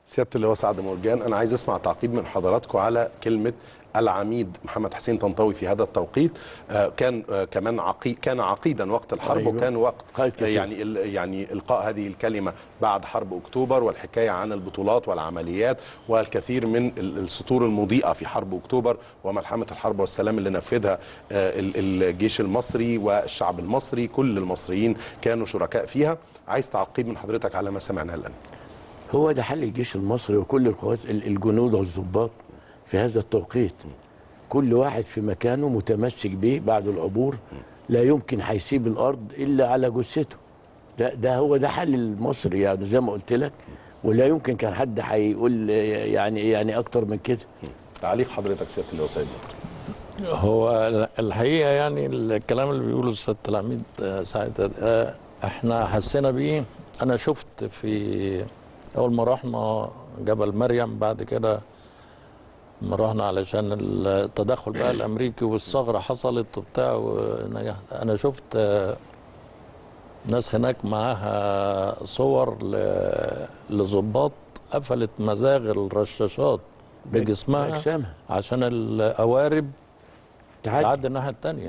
سياده اللواء سعد مرجان انا عايز اسمع تعقيب من حضراتكم على كلمه العميد محمد حسين طنطاوي في هذا التوقيت آه، كان آه، كمان عقي كان عقيدا وقت الحرب أيوة. وكان وقت قائد آه، كتير. يعني ال- يعني القاء هذه الكلمه بعد حرب اكتوبر والحكايه عن البطولات والعمليات والكثير من ال- السطور المضيئه في حرب اكتوبر وملحمه الحرب والسلام اللي نفذها آه، ال- الجيش المصري والشعب المصري كل المصريين كانوا شركاء فيها عايز تعقيب من حضرتك على ما سمعناه الان هو ده حل الجيش المصري وكل القوات ال- الجنود والضباط في هذا التوقيت كل واحد في مكانه متمسك به بعد العبور لا يمكن هيسيب الارض الا على جثته ده ده هو ده حل المصري يعني زي ما قلت لك ولا يمكن كان حد هيقول يعني يعني اكتر من كده تعليق حضرتك سياده اللواء سيد نصر هو الحقيقه يعني الكلام اللي بيقوله السيد العميد آه، سعيد آه، احنا حسينا بيه انا شفت في اول ما رحنا جبل مريم بعد كده ما رحنا علشان التدخل بقى الامريكي والثغره حصلت وبتاع ونجحت انا شفت آه، ناس هناك معاها صور ل- لظباط قفلت مزاغ الرشاشات بجسمها بأجسامها. عشان القوارب تعدي. تعدي الناحيه الثانيه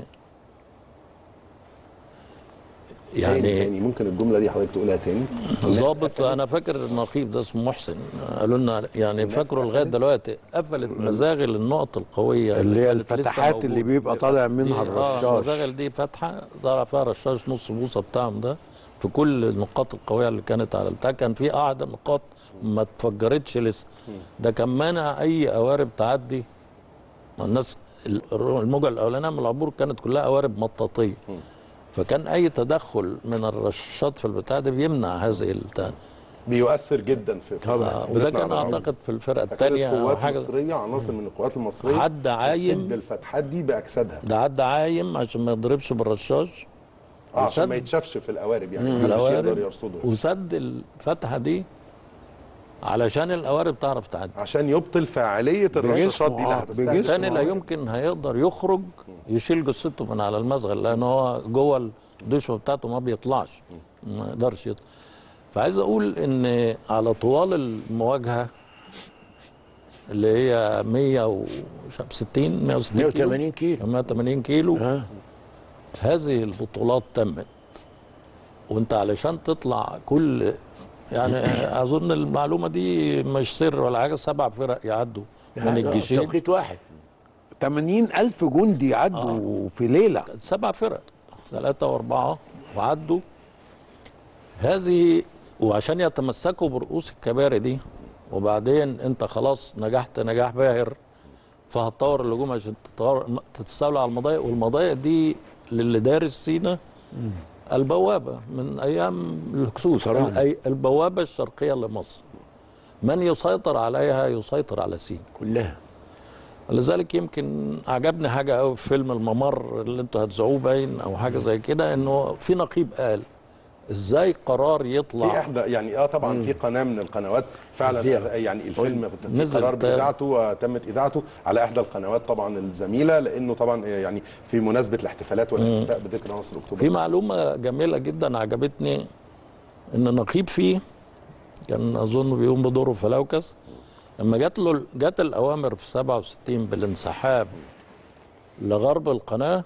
يعني يعني تاني ممكن الجمله دي حضرتك تقولها تاني ظابط انا فاكر النقيب ده اسمه محسن قالوا لنا يعني فاكره لغايه دلوقتي قفلت مزاغل النقط القويه اللي هي كانت لسه الفتحات اللي موجودة. بيبقى طالع منها دي- اه الرشاش المزاغل دي فاتحه طالع فيها رشاش نص بوصه بتاعهم ده في كل النقاط القويه اللي كانت على البتاع كان في قاعده نقاط ما اتفجرتش لسه ده كان مانع اي قوارب تعدي ما الناس ال- الموجه الاولانيه من العبور كانت كلها قوارب مطاطيه فكان اي تدخل من الرشاشات في البتاع ده بيمنع هذه البتاع بيؤثر جدا في في آه، وده كان بلادنا. اعتقد في الفرقه فكانت الثانيه او قوات حاجه مصريه عناصر من القوات المصريه عدى عايم. تسد الفتحات دي باجسادها ده عدى عايم عشان ما يضربش بالرشاش اه عشان وسد- ما يتشافش في القوارب يعني محدش القوارب يقدر يرصده وسد الفتحه دي علشان القوارب تعرف تعدي عشان يبطل فاعليه الرشاشات دي اللي آه، هتستهدف بجسمه. تاني لا يمكن هيقدر يخرج يشيل جثته من على المزغل لان هو جوه الدشمه بتاعته ما بيطلعش ما يقدرش يطلع فعايز اقول ان على طوال المواجهه اللي هي 160 160 180 كيلو 180 كيلو اه هذه البطولات تمت وانت علشان تطلع كل يعني اظن المعلومه دي مش سر ولا حاجه سبع فرق يعدوا من الجيشين توقيت واحد 80 ألف جندي عدوا في ليلة سبع فرق ثلاثة وأربعة وعدوا هذه وعشان يتمسكوا برؤوس الكباري دي وبعدين انت خلاص نجحت نجاح باهر فهتطور اللجوم عشان تطور تستولى على المضايق والمضايق دي للي دارس سينا البوابة من أيام الهكسوس صراحة. الأي- البوابة الشرقية لمصر من يسيطر عليها يسيطر على سينا كلها لذلك يمكن عجبني حاجه قوي في فيلم الممر اللي انتوا هتذاعوه باين او حاجه زي كده انه في نقيب قال ازاي قرار في يطلع احدى يعني اه طبعا في قناه من القنوات فعلا فيها. يعني الفيلم في نزل قرار تاني. باذاعته وتمت اذاعته على احدى القنوات طبعا الزميله لانه طبعا يعني في مناسبه الاحتفالات والاحتفاء بذكرى نصر اكتوبر في معلومه جميله جدا عجبتني ان نقيب فيه كان اظن بيقوم بدوره فلوكس لما جات له جات الاوامر في 67 بالانسحاب لغرب القناه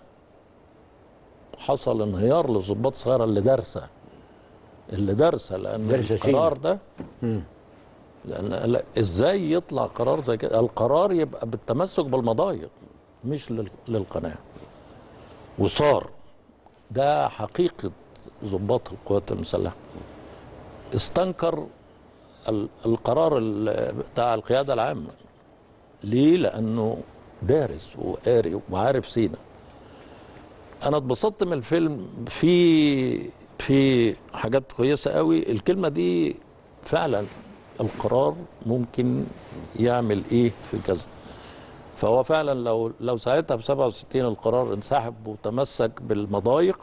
حصل انهيار لضباط صغيره اللي دارسه اللي دارسه لان دارسة القرار ده لان لا ازاي يطلع قرار زي كده القرار يبقى بالتمسك بالمضايق مش لل- للقناه وصار ده حقيقه ضباط القوات المسلحه استنكر ال- القرار ال- بتاع القياده العامه ليه لانه دارس وقاري وعارف سينا انا اتبسطت من الفيلم في في حاجات كويسه قوي الكلمه دي فعلا القرار ممكن يعمل ايه في كذا فهو فعلا لو لو ساعتها ب 67 القرار انسحب وتمسك بالمضايق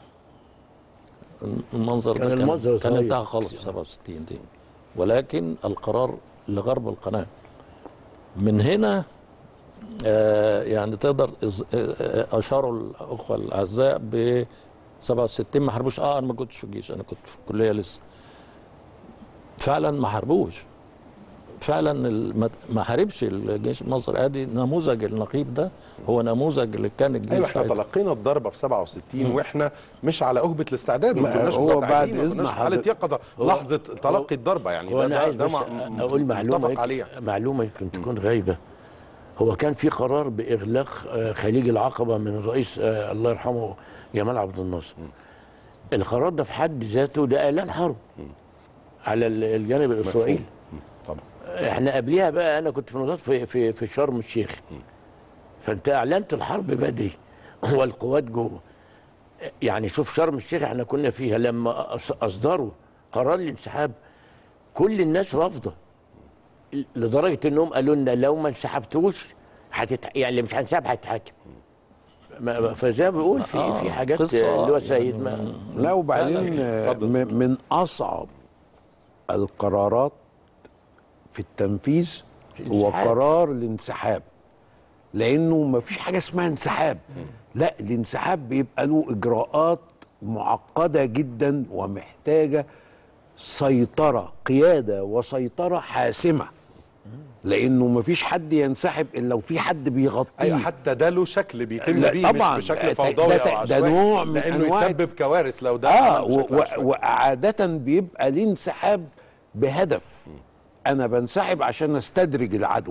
المنظر كان ده كان, المنظر كان صغير. انتهى خالص في 67 دي ولكن القرار لغرب القناه من هنا آه يعني تقدر إز- آه، آه، اشاروا الاخوه الاعزاء ب 67 ما حاربوش اه انا ما كنتش في الجيش انا كنت في الكليه لسه فعلا ما حاربوش فعلا ال- ما- ما حاربش الجيش المصري ادي نموذج النقيب ده هو نموذج اللي كان الجيش ايوه احنا ساعتها. تلقينا الضربه في 67 واحنا مش على اهبه الاستعداد ما لا، كناش هو مستعدين، بعد ما إذن كناش في حاله حضرتك- يقظه هو- لحظه تلقي الضربه يعني هو ده انا ده, عايز ده بس مع- اقول معلومه متفق يمكن- عليه معلومه يمكن تكون غايبه هو كان في قرار باغلاق آه، خليج العقبه من الرئيس آه، الله يرحمه جمال عبد الناصر القرار ده في حد ذاته ده اعلان حرب على ال- الجانب الاسرائيلي طبعا احنا قبليها بقى انا كنت في نضال في في في شرم الشيخ فانت اعلنت الحرب بدري والقوات جوه يعني شوف شرم الشيخ احنا كنا فيها لما أص- اصدروا قرار الانسحاب كل الناس رافضه لدرجه انهم قالوا لنا لو ما انسحبتوش هتت... يعني اللي مش هنسحب هيتحاكم ما- ما- فزي ما بيقول في آه، في حاجات قصة اللي هو سيد ما لا وبعدين آه، اتفضل م- من اصعب القرارات في التنفيذ هو الانسحاب. قرار الانسحاب لانه ما فيش حاجه اسمها انسحاب لا الانسحاب بيبقى له اجراءات معقده جدا ومحتاجه سيطره قياده وسيطره حاسمه لانه ما فيش حد ينسحب الا لو في حد بيغطيه ايوه حتى ده له شكل بيتم لا، بيه طبعاً. مش ده- بشكل ده- فوضوي ده- او ده عشوائي نوع من لانه أنواع- يسبب كوارث لو ده اه عمل و- بشكل و- عشوائي. وعادة بيبقى الانسحاب بهدف انا بنسحب عشان استدرج العدو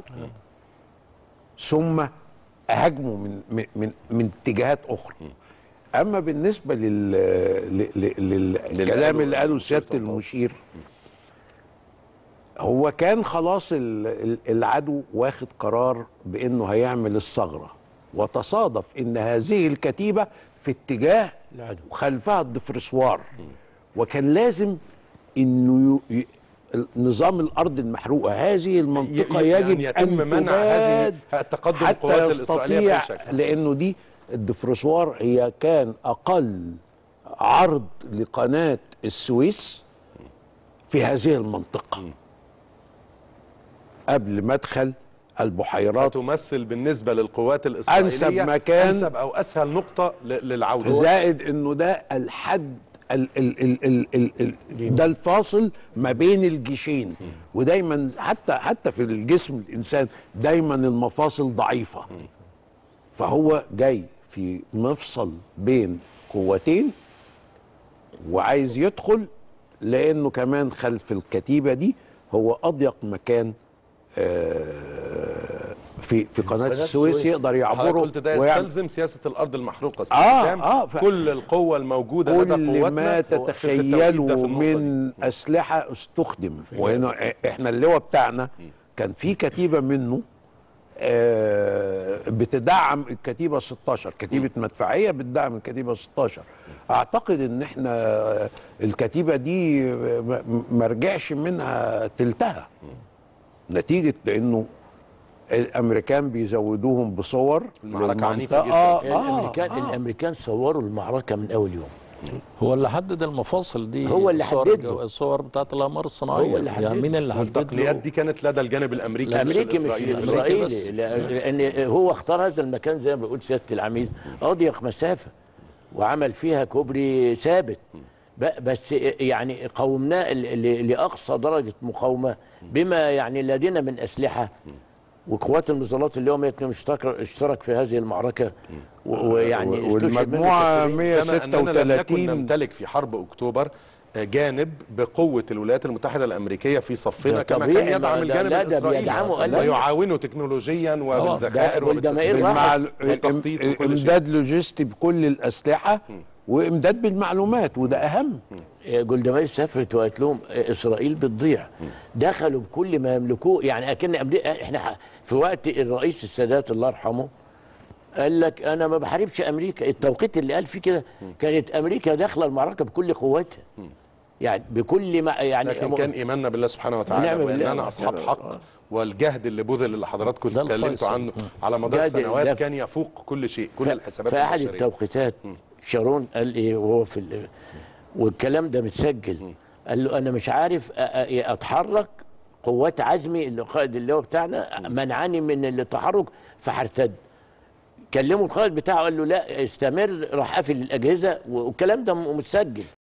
ثم اهاجمه من من من, من اتجاهات اخرى اما بالنسبه لل ل- ل- للكلام اللي قاله سياده المشير هو كان خلاص ال- ال- العدو واخد قرار بانه هيعمل الثغره وتصادف ان هذه الكتيبه في اتجاه العدو. خلفها الدفرسوار وكان لازم انه ي... ي... نظام الارض المحروقه هذه المنطقه ي- يعني يجب يتم ان منع تباد هذه التقدم حتى القوات الإسرائيلية بأي يستطيع شكل. لانه دي الدفرسوار هي كان اقل عرض لقناه السويس في هذه المنطقه قبل مدخل البحيرات تمثل بالنسبه للقوات الاسرائيليه أنسب مكان. انسب او اسهل نقطه ل- للعوده زائد انه ده الحد ال ال ال ال ال ال ده الفاصل ما بين الجيشين ودايما حتى حتى في الجسم الانسان دايما المفاصل ضعيفه فهو جاي في مفصل بين قوتين وعايز يدخل لانه كمان خلف الكتيبه دي هو اضيق مكان آه، في في قناه السويس السويس. يقدر حضرتك يعبره قلت ده ويعمل- يستلزم سياسه الارض المحروقه استخدام آه، ف- كل القوه الموجوده لدى كل قواتنا ما في التوقيت ده، في تتخيله النقطة دي. من اسلحه استخدم وهنا احنا اللواء بتاعنا كان في كتيبه منه آه، بتدعم الكتيبه 16 كتيبه مدفعيه بتدعم الكتيبه 16 اعتقد ان احنا آه، الكتيبه دي ما- ما رجعش منها تلتها نتيجه لانه الامريكان بيزودوهم بصور المعركة عنيفة للمنطقة. جداً. آه الامريكان آه. الامريكان صوروا المعركه من اول يوم هو اللي حدد المفاصل دي هو اللي الصور- حدد له. الصور بتاعت الاقمار الصناعيه هو اللي يعني حدد مين اللي حدد والتقنيات له؟ دي كانت لدى الجانب الامريكي مش الامريكي مش الاسرائيلي الأمريكي بس. الاسرائيلي لان هو اختار هذا المكان زي ما بيقول سياده العميد اضيق مسافه وعمل فيها كوبري ثابت ب- بس يعني قومناه ل- ل- لاقصى درجه مقاومه بما يعني لدينا من اسلحه وقوات المظلات اللي هو 102 اشترك اشترك في هذه المعركه و- ويعني استشهد منه والمجموعه كثيرين. كما اننا لم نكن 136 نمتلك في حرب اكتوبر آه، جانب بقوه الولايات المتحده الامريكيه في صفنا ده كما طبيعي، كان يدعم ما ده- الجانب لا، ده الاسرائيلي بيدعمه، قال لك. ويعاونه تكنولوجيا وبالذخائر ده- والجماهير وبالتسليح راحت. والتخطيط وكل شيء امداد لوجستي بكل الاسلحه وامداد بالمعلومات وده اهم جولدا مائر سافرت وقالت لهم اسرائيل بتضيع دخلوا بكل ما يملكوه يعني اكن أمريكا احنا ح- في وقت الرئيس السادات الله يرحمه قال لك انا ما بحاربش امريكا التوقيت اللي قال فيه كده كانت امريكا داخله المعركه بكل قوتها يعني بكل ما يعني لكن كان ايماننا بالله سبحانه وتعالى ونعم بالله. واننا اصحاب حق والجهد اللي بذل اللي حضراتكم ده اتكلمتوا الفيصل. عنه على مدار جهد سنوات الدفع. كان يفوق كل شيء كل ف- الحسابات في احد البشريه التوقيتات شارون قال ايه وهو في ال- والكلام ده متسجل قال له انا مش عارف أ- أ- اتحرك قوات عزمي اللي قائد اللواء بتاعنا منعني من التحرك فهرتد كلموا القائد بتاعه قال له لا استمر راح قافل الاجهزه والكلام ده متسجل